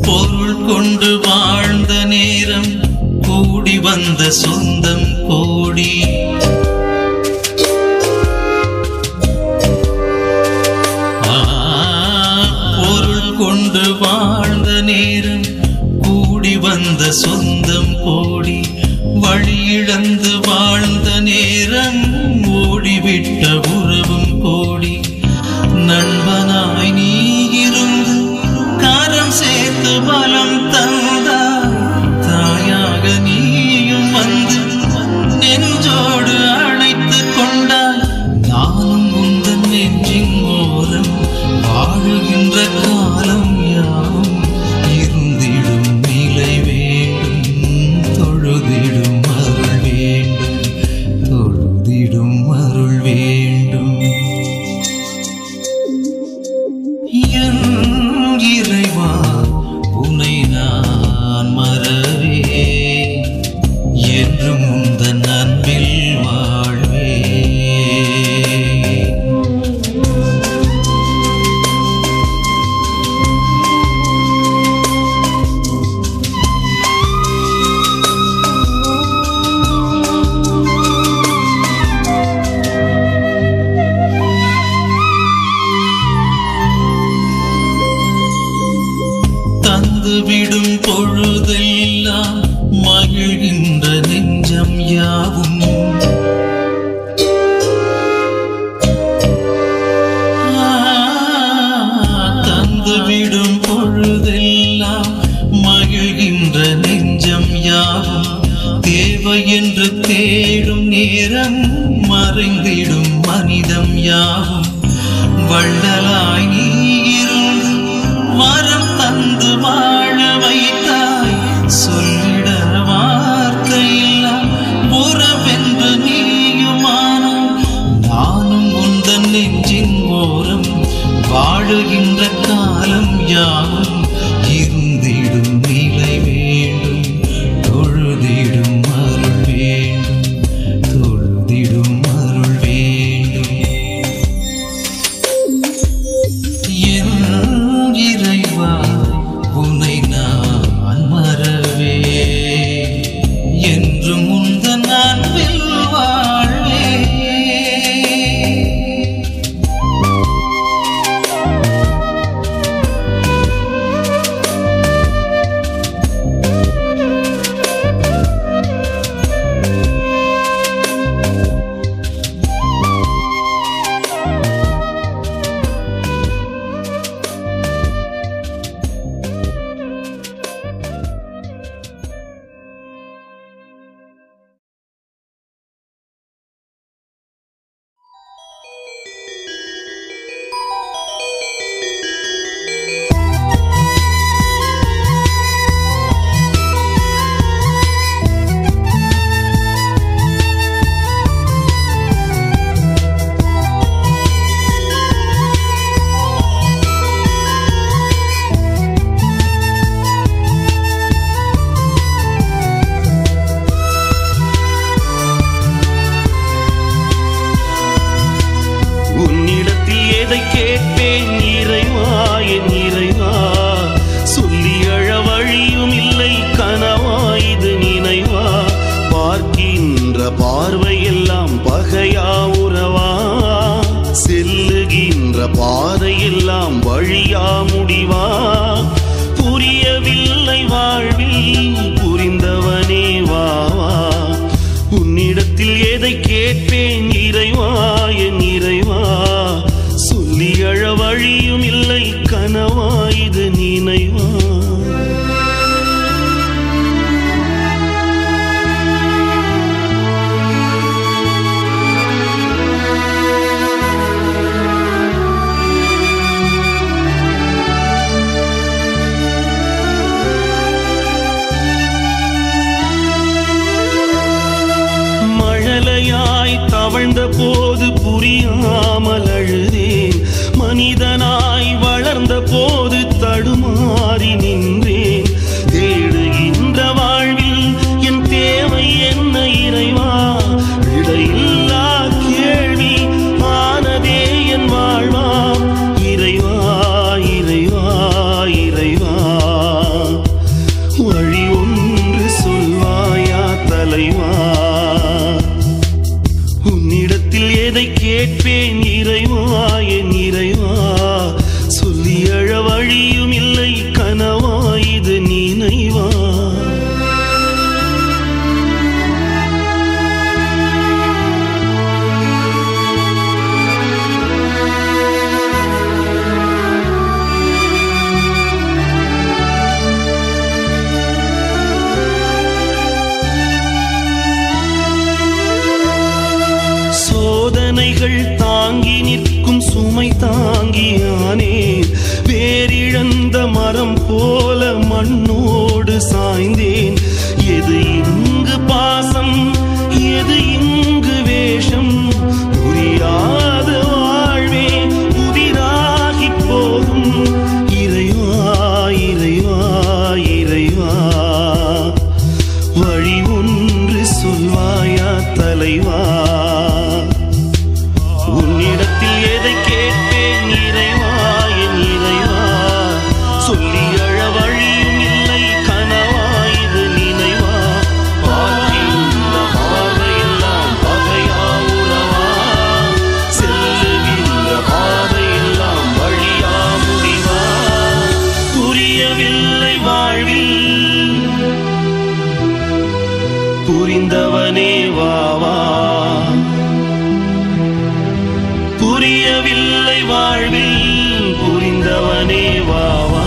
பொருள் கொண்டு வாழ்ந்த நேரம் கூடி வந்த சொந்தம் கோடி ஆ, பொருள் கொண்டு வாழ்ந்த நேரம் கூடி வந்த சொந்தம் கோடி வழி இழந்து வாழ்ந்த நேரம் ஓடிவிட்ட உறவும் கோடி நண்பனாய் நீ இருந்து காரம் சேர்த்து பலம் தந்தாய் தாயாக நீயும் வந்து நெஞ்சோடு அழைத்துக் கொண்டாய் நானும் உந்தன் நெஞ்சின் ஓரம் வாழுகின்ற காலம் யாவும் இருந்திடும் நிலை வேண்டும் தொழுதிடும் அருள் வேண்டும் தொழுதிடும் அருள் வேண்டும் என் இறைவா உனை நான் மறவே என்றும் உந்தன் அன்பில் வாழ்வே தந்துவிடும் பொழுதெல்லாம் மகிழ்கின்ற நெஞ்சம் யாவும் ஆ, தந்துவிடும் பொழுதெல்லாம் மகிழ்கின்ற நெஞ்சம் யாவும் தேவை என்று தேடும் நேரம் மறைந்திடும் மனிதம் யாவும் வள்ளலாய் நீ இருந்து வரம் தந்து வாழ வைத்தாய் சொல்லிட வார்த்தையில்லா உறவென்று நீயுமானாய் நானும் உந்தன் நெஞ்சின் ஓரம் வாழுகின்ற காலம் யாவும் இருந்திடும் நிலை வேண்டும் தொழுதிடும் அருள் வேண்டும் தொழுதிடும் அருள் வேண்டும் என் இறைவா உன்னை நான் மறவே என்றும் உந்தன் அன்பில் வாழ்வே உன்னிடத்தில் எதை கேட்பேன் இறைவா என் இறைவா சொல்லி அழ வழியும் இல்லை கனவா இது நினைவா பார்க்கின்ற பார்வையெல்லாம் பகையா உறவா செல்லுகின்ற பாதையெல்லாம் வழியா முடிவா புரியவில்லை வாழ்வில் புரிந்தவனே வா வா உன்னிடத்தில் எதை கேட்பேன் இறைவா என் இறைவா சொல்லி அழ வழியும் இல்லை கனவா இது நினைவா மழலையாய் தவழ்ந்த போது புரியாமல் அழுதேன் மனிதனாய் வளர்ந்த போது தடுமாறி நின்றேன் தேடுகின்ற வாழ்வில் என் தேவை என்ன இறைவா இடையில்லா கேள்வி ஆனதே என் வாழ்வா இறைவா இறைவா இறைவா சாய்ந்தேன் எது இங்கு பாசம் எது இங்கு வேஷம் புரியாத வாழ்வே புதிராகி போகும் இறைவா இறைவா இறைவா வழி ஒன்று சொல்வாயா தலைவா உன்னிடத்தில் எதை கேட்பேன் இறைவா என் இறைவா சொல்லி அழ வழியும் இல்லை கனவா இது நினைவா பார்க்கின்ற பார்வையெல்லாம் பகையா உறவா செல்லுகின்ற பாதையெல்லாம் வழியா முடிவா புரியவில்லை வாழ்வில் புரிந்தவனே வா வா புரியவில்லை வாழ்வில் புரிந்தவனே வா வா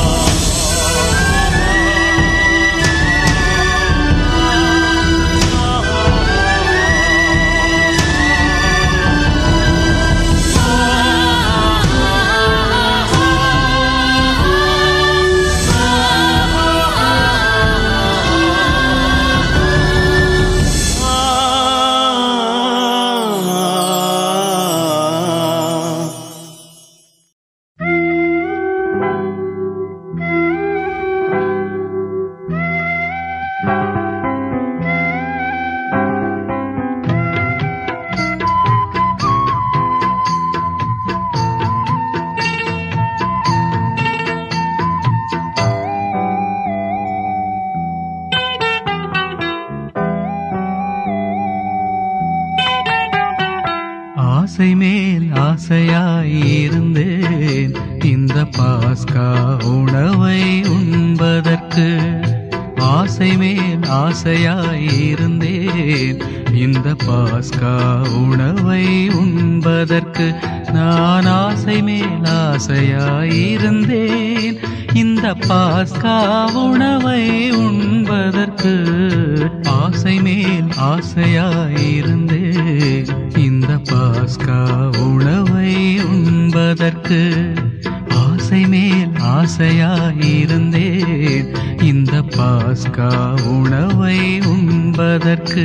ஆசை மேல் ஆசையாயிருந்தேன் இந்த பாஸ்கா உணவை உண்பதற்கு ஆசை மேல் ஆசையாயிருந்தேன் இந்த பாஸ்கா உணவை உண்பதற்கு நான் ஆசை மேல் ஆசையாயிருந்தேன் இந்த பாஸ்கா உணவை உண்பதற்கு ஆசை மேல் ஆசையாயிருந்தேன் இந்த பாஸ்கா உணவை உண்பதற்கு ஆசை மேல் ஆசையாயிருந்தேன் இந்த பாஸ்கா உணவை உண்பதற்கு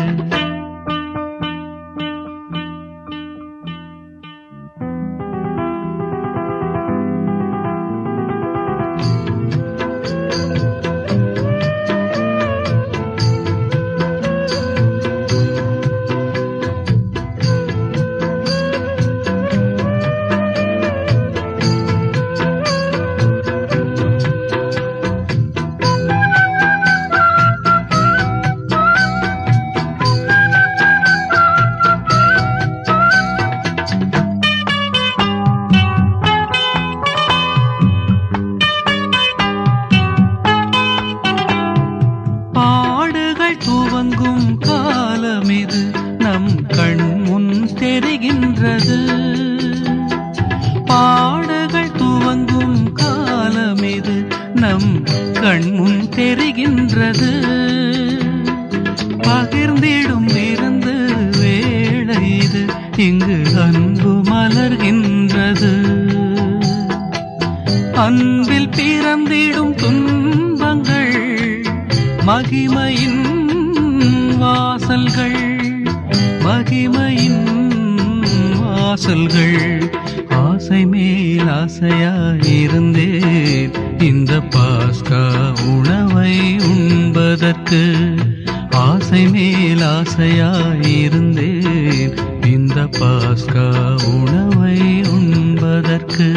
பாடுகள் துவங்கும் காலம் இது நம் கண் முன் தெரிகின்றது பாடுகள் துவங்கும் காலம் இது நம் கண் முன் தெரிகின்றது பகிர்ந்திடும் இருந்து வேளை இது இங்கு அன்பு மலர்கின்றது அன்பில் பிறந்திடும் துன்பங்கள் மகிமையின் வாசல்கள் மகிமையின் வாசல்கள் ஆசை மேல் ஆசையாயிருந்தேன் இந்த பாஸ்கா உணவை உண்பதற்கு ஆசை மேல் ஆசையாயிருந்தேன் இந்த பாஸ்கா உணவை உண்பதற்கு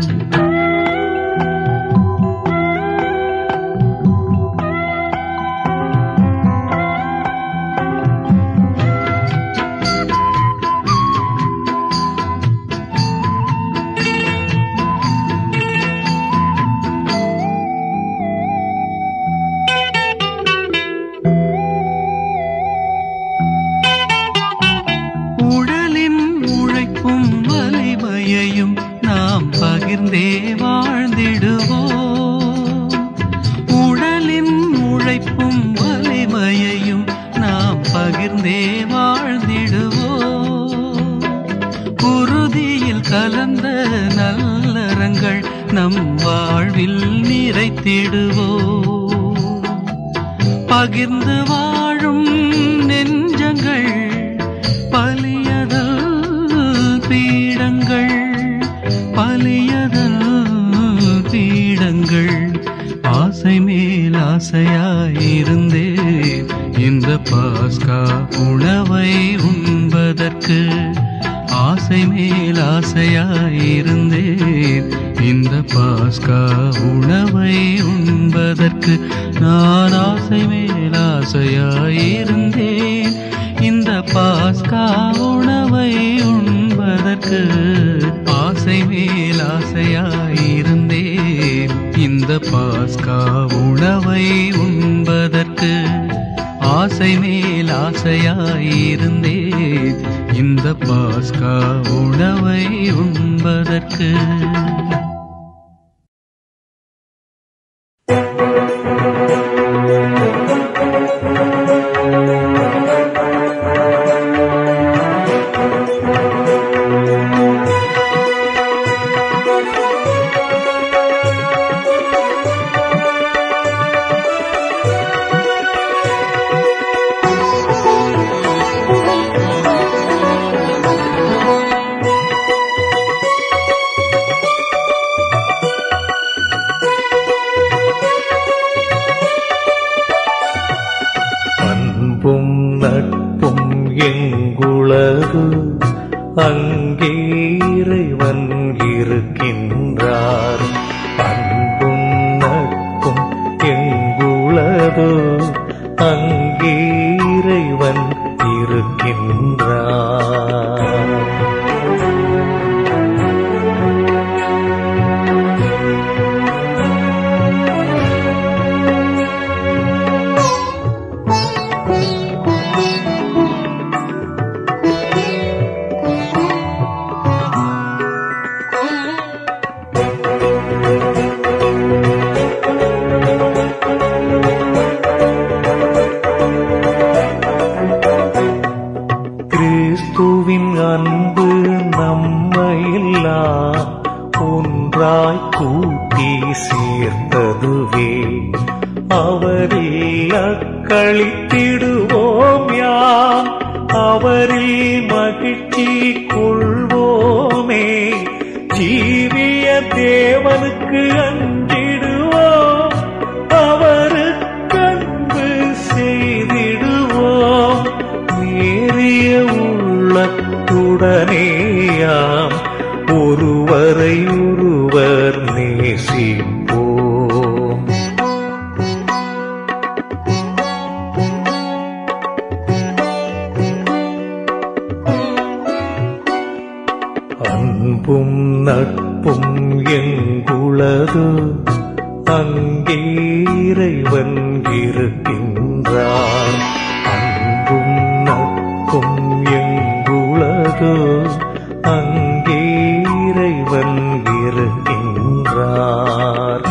உடலின் உழைப்பும் வலிமையையும் நாம் பகிர்ந்தே வாழ்ந்திடுவோம் உடலின் உழைப்பும் வலிமையையும் நாம் பகிர்ந்தே வாழ்ந்திடுவோம் குருதியில் கலந்த நல்லறங்கள் நம் வாழ்வில் நிறைத்திடுவோம் பகிர்ந்து வாழும் நெஞ்சங்கள் பலியதல் பீடங்கள் பலியதல் பீடங்கள் ஆசை மேல் ஆசையாயிருந்தேன் இந்த பாஸ்கா உணவை உண்பதற்கு ஆசை மேல் ஆசையாயிருந்தேன் இந்த பாஸ்கா உணவை உண்பதற்கு நான் ஆசை மேல் ஆசையாயிருந்தேன் இந்த பாஸ்கா உணவை உண்பதற்கு ஆசை மேல் ஆசையாயிருந்தேன் இந்த பாஸ்கா உணவை உண்பதற்கு ஆசை மேல் ஆசையாயிருந்தேன் இந்த பாஸ்கா உணவை உண்பதற்கு அன்பும் நட்பும் எங்குளது அங்கே இறைவன் இருக்கின்றார் அன்பும் நட்பும் எங்குளது அங்கே இறைவன் இருக்கின்றார் கிறிஸ்துவின் அன்பு நம்மையெல்லாம் ஒன்றாய் கூட்டி சேர்த்ததுவே அவரில் அக்களித்திடுவோம் யாம் அவரில் மகிழ்ச்சி கொள்வோமே ஜீவிய தேவனுக்கு அஞ்சிடுவோம் அவருக்கு அன்பு செய்திடுவோம் நேரிய உள்ளத்துடனேயாம் ஒருவரை ஒருவர் நேசிப்போம் அன்பும் நட்பும் எங்குளது அங்கே இறைவன் இருக்கின்றார் அன்பும் நட்பும் எங்குளது அங்கே இறைவன் இருக்கின்றார்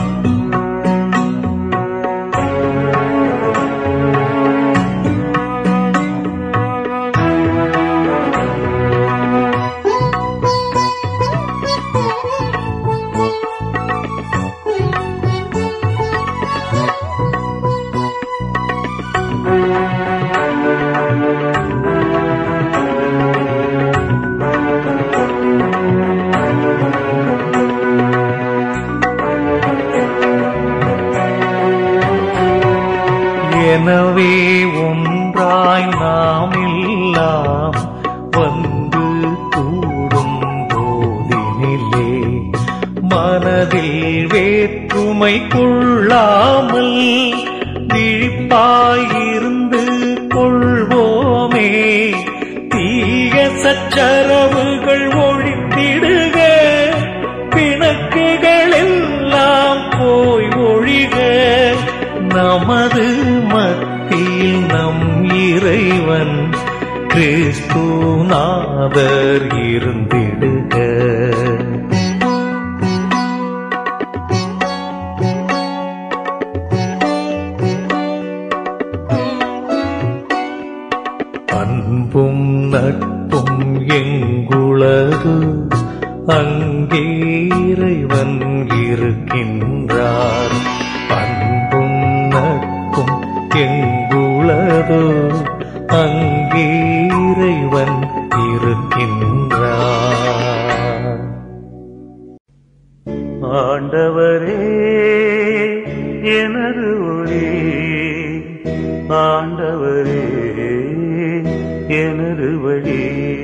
எனவே ஒன்றாய் நாம் எல்லாம் வந்து கூடும் போதினிலே மனதில் வேற்றுமை கொள்ளாமல் விழிப்பாயிருந்து கொள்வோமே தீய சச்சரவுகள் ஒழித்திடுக பிணக்குகள் எல்லாம் போய் ஒழிக நமது மத்தியில் நம் இறைவன் கிறிஸ்துநாதர் இருந்திடுக அன்பும் நட்பும் எங்குளது அங்கே இறைவன் இருக்கின்றார் அன்பும் நட்பும் எங்குளது எனது ஒளி ஆண்டவரே எனது வழி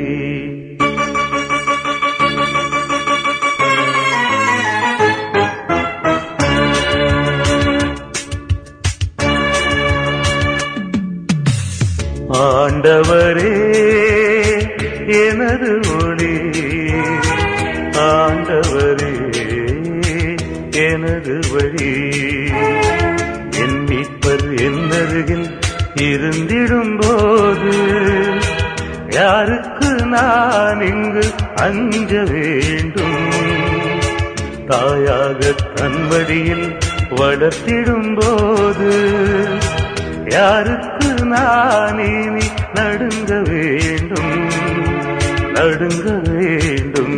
ஆண்டவரே எனது ஒளி ஆண்டவரே எனது வழி என் மீட்பர் என்னருகில் இருந்திடும் போது யாருக்கு நான் இங்கு அஞ்ச வேண்டும் தாயாக தன்வடியில் வளர்த்திடும் போது யாருக்கு நான் இனி நடுங்க வேண்டும் நடுங்க வேண்டும்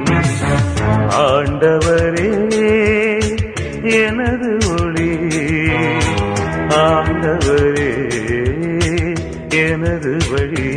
ஆண்டவரே எனது ஒளி ஆண்டவரே எனது வழி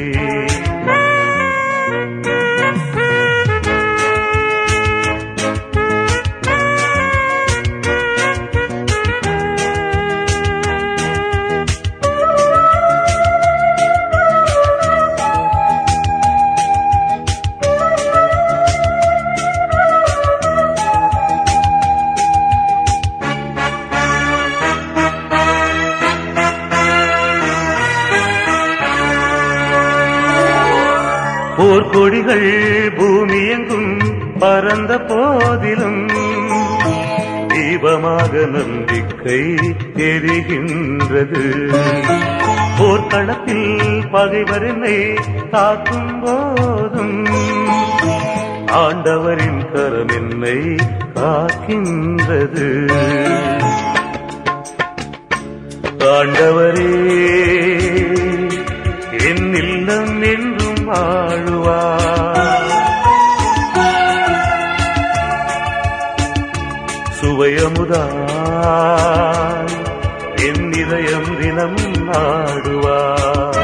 போர்க்கொடிகள் பூமி எங்கும் பறந்த போதிலும் தீபமாக நம்பிக்கை எரிகின்றது போர்க்களத்தில் பகைவர் என்னை காக்கும் போதும் ஆண்டவரின் கரம் என்னை காக்கின்றது ஆண்டவரே என் இல்லம் என்றும் வாழுவார் சுவையமுதாய் என் இதயம் தினமும் நாடுவார்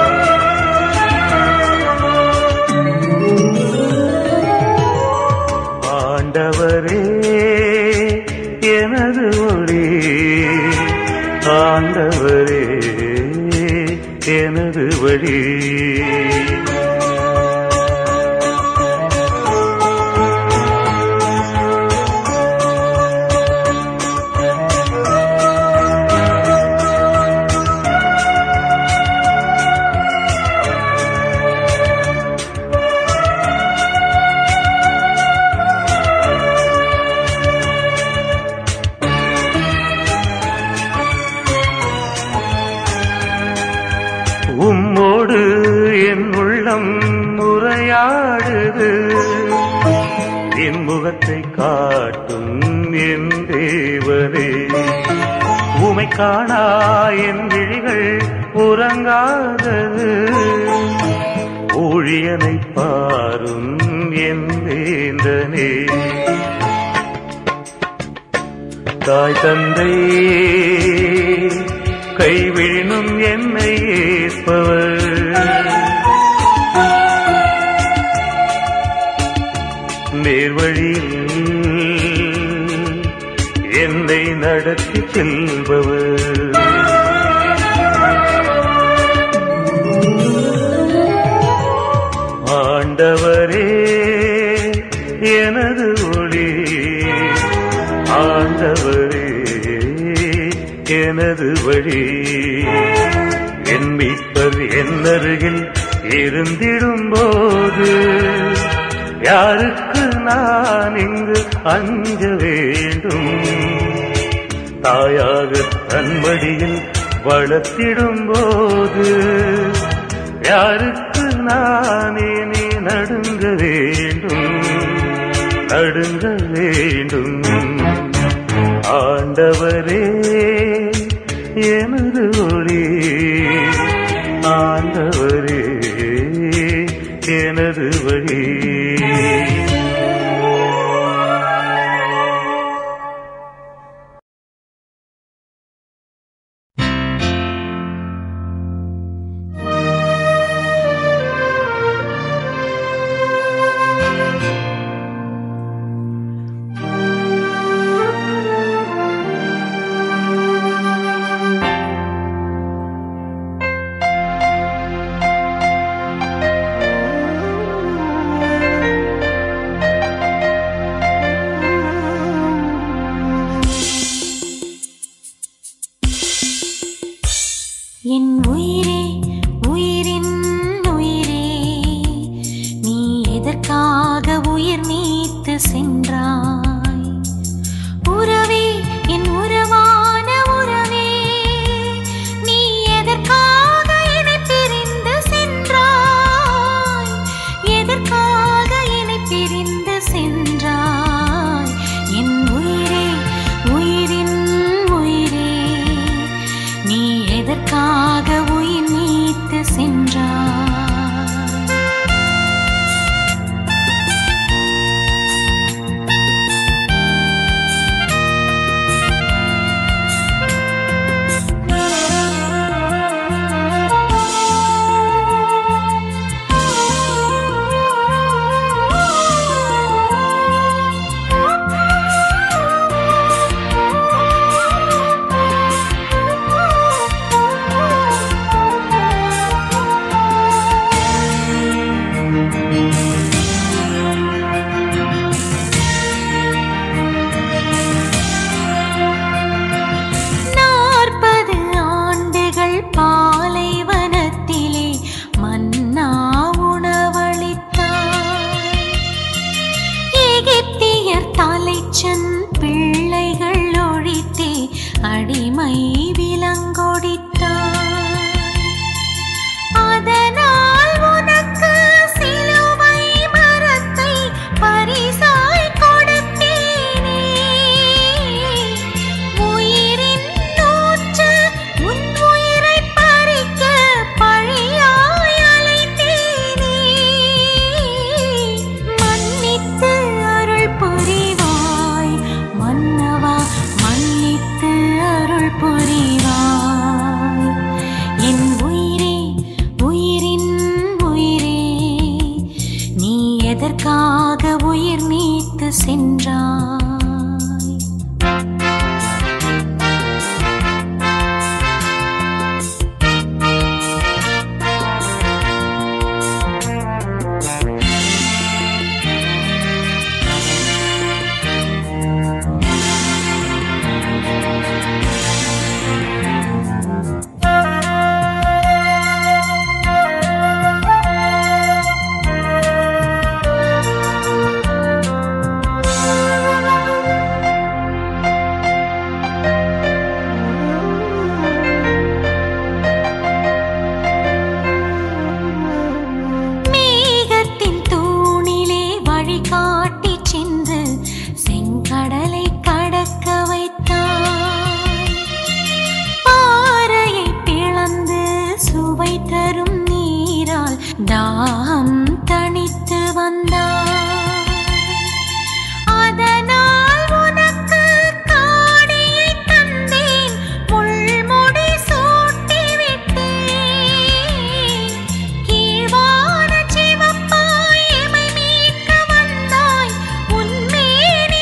ஆண்டவரே எனது ஒளி ஆண்டவரே எனது வழி உம்மோடு என் உள்ளம் முறையாடுது என் முகத்தை காட்டும் என் தேவரே உமை காணா என் விழிகள் உறங்காதது ஊழியனை பாரும் என் வேந்தனே தாய் தந்தை கைவிழினும் என்னை ஏற்பவர் நேர்வழியில் என்னை நடத்தி செல்பவர் ஆண்டவரே எனது ஒளி ஆண்டவரே எனது வழி என் மீட்பர் என்னருகில் இருந்திடும் போது யாருக்கு நான் இங்கு அஞ்ச வேண்டும் தாயாக தன்மடியில் வளர்த்திடும் போது யாருக்கு நான் இனி நடுங்க வேண்டும் நடுங்க வேண்டும் ஆண்டவரே எனது ஒளி ஆண்டவரே எனது வழி என் உயிரே உயிரின் உயிரே நீ எதற்காக உயிர் நீத்து சென்றாய் உறவே என் உறவான உறவே நீ எதற்காக என்னை பிரிந்து சென்றாய் எதற்காக என்னை பிரிந்து சென்றாய் என் உயிரே உயிரின் உயிரே நீ எதற்காக உயிர் நீத்து சென்றாய் நாற்பது ஆண்டுகள் பாலைவனத்திலே மன்னா உணவளித்தாய் எகிப்தியர் தலைச்சன் பிள்ளைகள் ஒழித்தே அடிமை விலங்கொடித்தாய் அதனால் உனக்கு சிலுவை மரத்தை பரிசாய் கொடுத்தேனே உயிரின் நூற்று உன் உயிரைப் பறிக்க பழியாய் அலைந்தேனே. மன்னித்து அருள் புரிவாய் மன்னவா மன்னித்து அருள் புரிவாய் என் உயிரே உயிரின் உயிரே நீ எதற்காக உயிர் நீத்து சென்றாய் மேகத்தின் தூணிலே வழிகாட்டி சென்று செங்கடலை கடக்க வைத்தாய் பாறையை பிளந்து சுவை தரும் நீரால் தாகம் தணித்து வந்தாய் அதனால் உனக்கு காடியை தந்தேன் முள்முடி சூட்டி விட்டேன் கீழ்வான சிவப்பாய் எமை மீட்க வந்தாய் உன்மேனி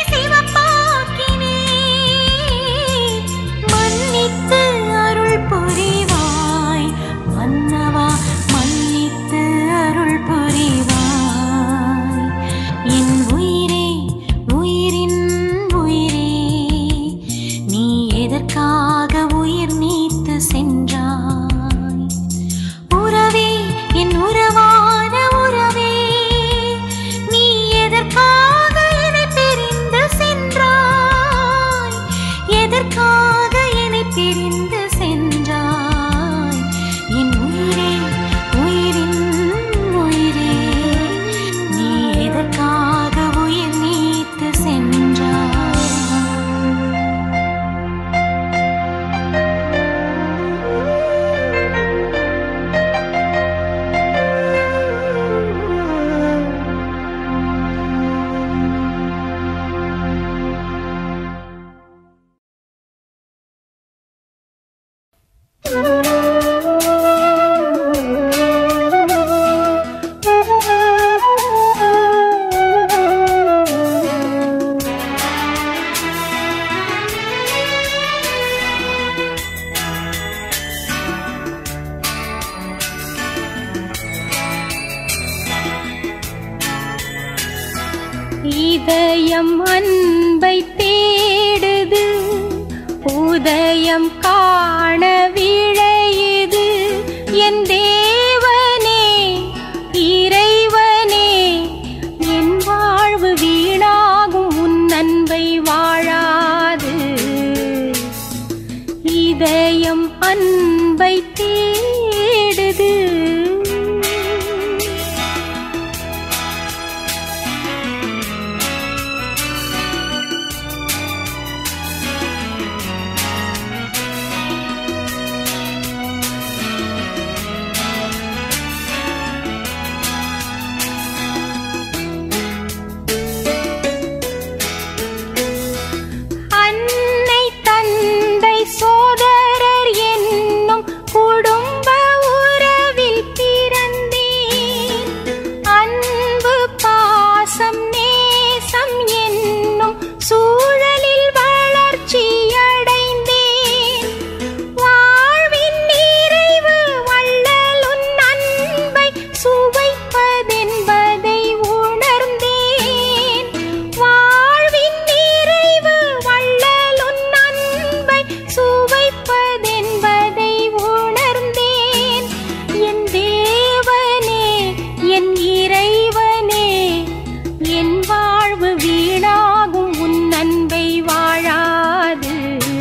சிவப்பாக்கினேன் மன்னித்து அருள் புரிவாய் மன்னவா மன்னித்து அருள் புரிவாய் என் உயிரே உயிரின் உயிரே நீ எதற்காக உயிர் நீத்து சென்றாய் உறவே என் உறவான உறவே நீ எதற்காக என்னை பிரிந்து சென்றாய் எதற்காக என்னை பிரிந்து சென்றாய் என் உயிரே உயிரின் உயிரே நீ எதற்காக உயிர் நீத்து சென்றாய் இதயம் அன்பை தேடுது உதயம் காண விழையுது அன்பை தேடுது அன்னை தந்தை சோதரர் என்னும் குடும்ப உறவில் பிறந்தேன் அன்பு பாசம் நேசம் என்னும் சூழலில் வளர்ச்சியடைந்தேன் வாழ்வின் நிறைவு வள்ளலுன் அன்பை சுவைப்பதென்பதை உணர்ந்தேன் வாழ்வின் நிறைவு வள்ளலுன் அன்பை சுவைப்பதென்பதை உணர்ந்தேன் என் தேவனே என் இறைவனே என் வாழ்வு வீணாகும் உன் அன்பை வாழாது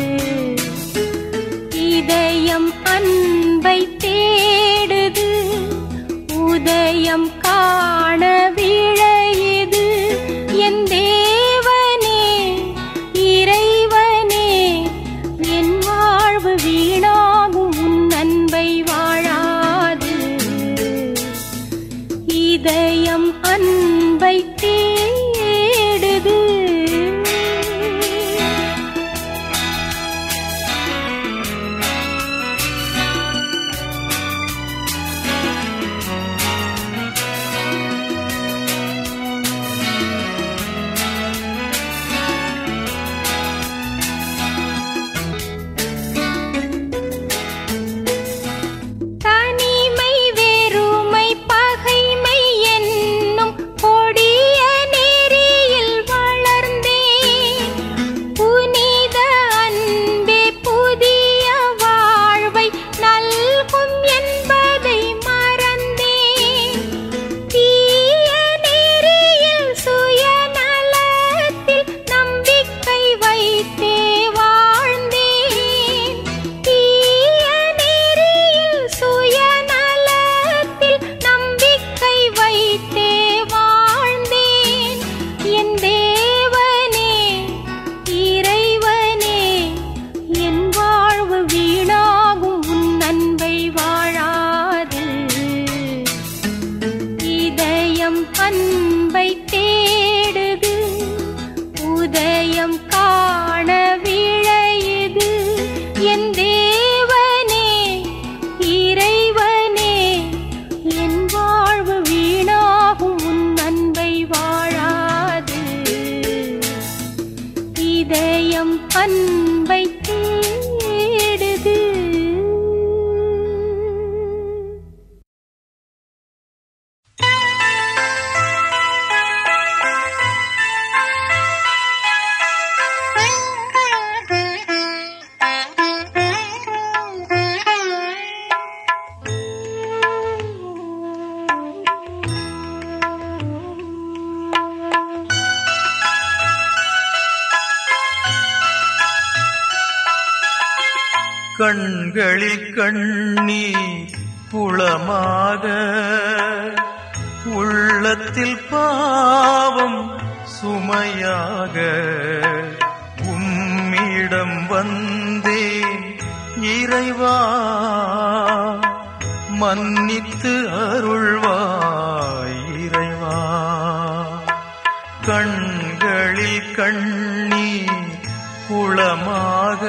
இதயம் அன்பை தேடுது உதயம் காண விழையுது என் தேவனே இறைவனே என் வாழ்வு வீணாகும் உன் அன்பை வாழாது இதயம் அன்பை தேடுது தனிமை வெறுமை பகைமை என்னும் கொடிய நெறியில் வளர்ந்தேன் புனித அன்பே புதிய வாழ்வை நல்கும் என்பதை மறந்தேன் தீய நெறியில் சுயநலத்தில் நம்பிக்கை வைத்தே வாழ்ந்தேன் தீய நெறியில் சுயநலத்தில் நம்பிக்கை வைத்தே வாழ்ந்தேன் என் தேவனே இறைவனே என் வாழ்வு வீணாகும் உன் அன்பை வாழாது இதயம் அன்பை தேடுது உதயம் காண விழையுது என் தேவனே இறைவனே என் வாழ்வு வீணாகும் உன் அன்பை வாழாது இதயம் அன்பை தேடுது கண்களில் கண்ணீர் குளமாக உள்ளத்தில் பாவம் சுமையாக உம்மிடம் வந்தேன் இறைவா மன்னித்து அருள்வாய் இறைவா கண்களில் கண்ணீர் குளமாக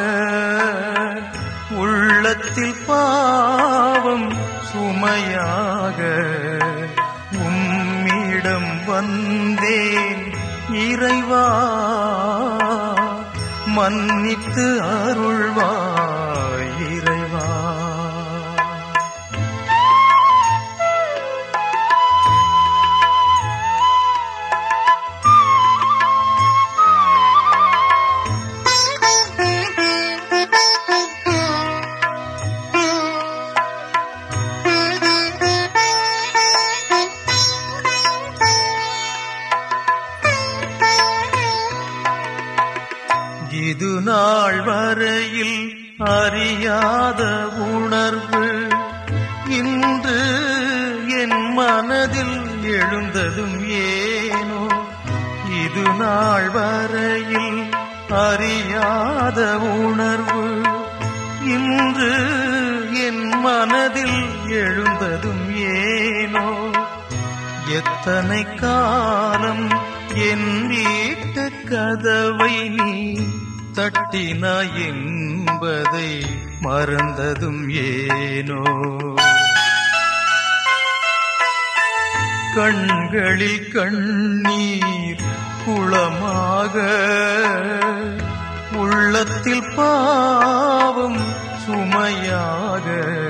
உள்ளத்தில் பாவம் சுமையாக உம்மிடம் வந்தேன் இறைவா மன்னித்து அருள்வாய் இறைவா இது நாள் வரையில் அறியாத உணர்வு இன்று என் மனதில் எழுந்ததும் ஏனோ இது நாள் வரையில் அறியாத உணர்வு இன்று என் மனதில் எழுந்ததும் ஏனோ எத்தனை காலம் என் வீட்டு கதவை நீ தட்டினாய் என்பதை மறந்ததும் ஏனோ கண்களில் கண்ணீர் குளமாக உள்ளத்தில் பாவம் சுமையாக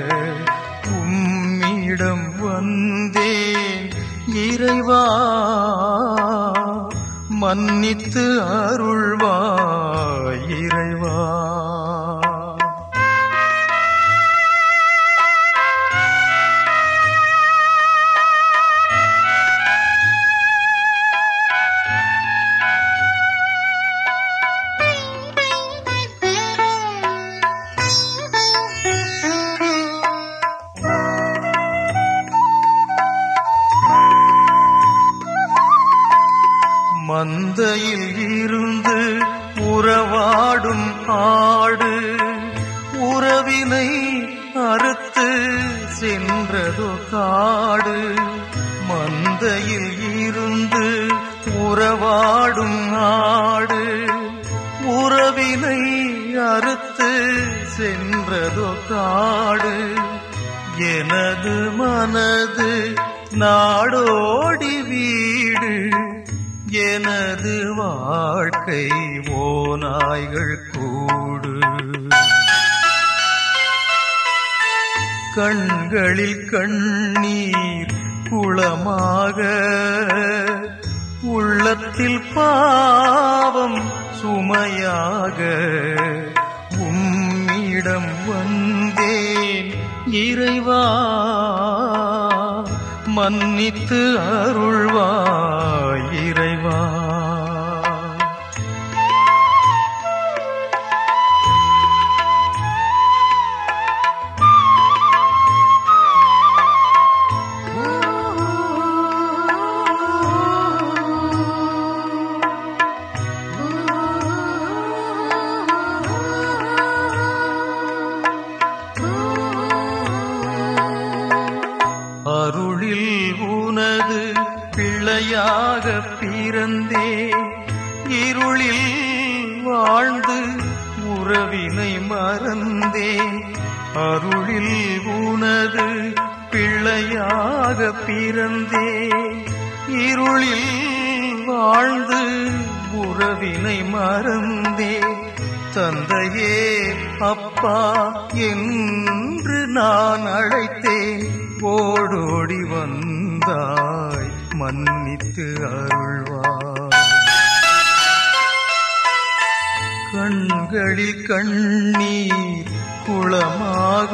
உம்மிடம் வந்தேன் இறைவா மன்னித்து அருள்வாய் இறைவா மந்தையில் இருந்து உறவாடும் ஆடு உறவினை அறுத்து சென்றதோ காடு மந்தையில் இருந்து உறவாடும் ஆடு உறவினை அறுத்து சென்றதோ காடு எனது மனது நாடோடி வீடு எனது வாழ்க்கை ஓநாய்கள் கூடு கண்களில் கண்ணீர் குளமாக உள்ளத்தில் பாவம் சுமையாக உம்மிடம் வந்தேன் இறைவா மன்னித்து அருள்வாய் இறைவா அருளில் உனது பிள்ளையாக பிறந்தே இருளில் வாழ்ந்து உறவினை மறந்தே அருளில் உனது பிள்ளையாக பிறந்தே இருளில் வாழ்ந்து உறவினை மறந்தே தந்தையே அப்பா என்று நான் அழைத்தேன் ஓடோடி வந்தாய் மன்னித்து அருள்வாய் கண்களில் கண்ணீர் குளமாக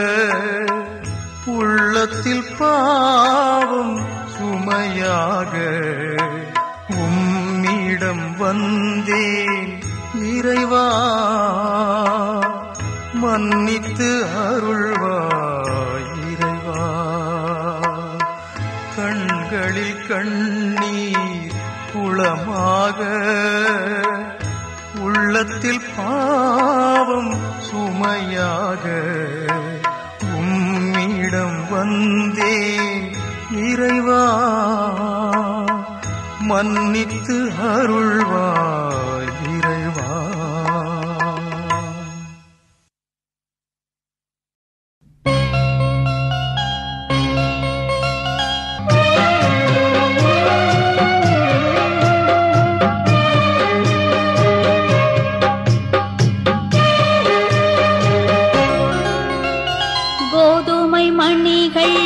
உள்ளத்தில் பாவம் சுமையாக உம்மிடம் வந்தேன் இறைவா மன்னித்து அருள்வாய் இறைவா கண்களில் கண்ணீர் குளமாக உள்ளத்தில் பாவம் சுமையாக உம்மிடம் வந்தேன் இறைவா மன்னித்து அருள்வாய் இறைவா கோதுமை மணிகள்